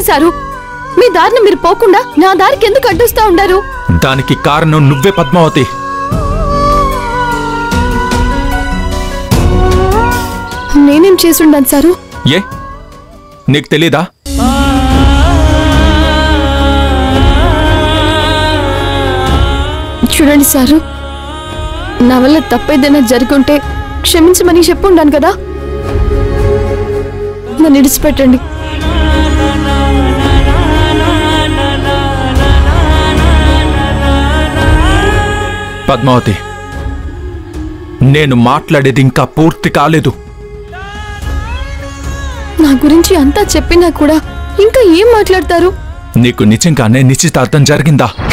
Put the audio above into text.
sir మీ దారిని మీరు పోకుండా నా దారికి ఎందుకు అడ్డొస్తా ఉండారు దానికి కారణం నువ్వే పద్మావతి నేనేం చేసుండాను సారు ఏ నీకు తెలీదా చూడండి సారు నా వల్ల తప్పేదైనా జరుగుంటే క్షమించమని చెప్పుండాను కదా నన్ను ఇడిచిపెట్టండి పద్మావతి నేను మాట్లాడేది ఇంకా పూర్తి కాలేదు నా గురించి అంతా చెప్పినా కూడా ఇంకా ఏం మాట్లాడతారు నీకు నిజంగానే నిశ్చితార్థం జరిగిందా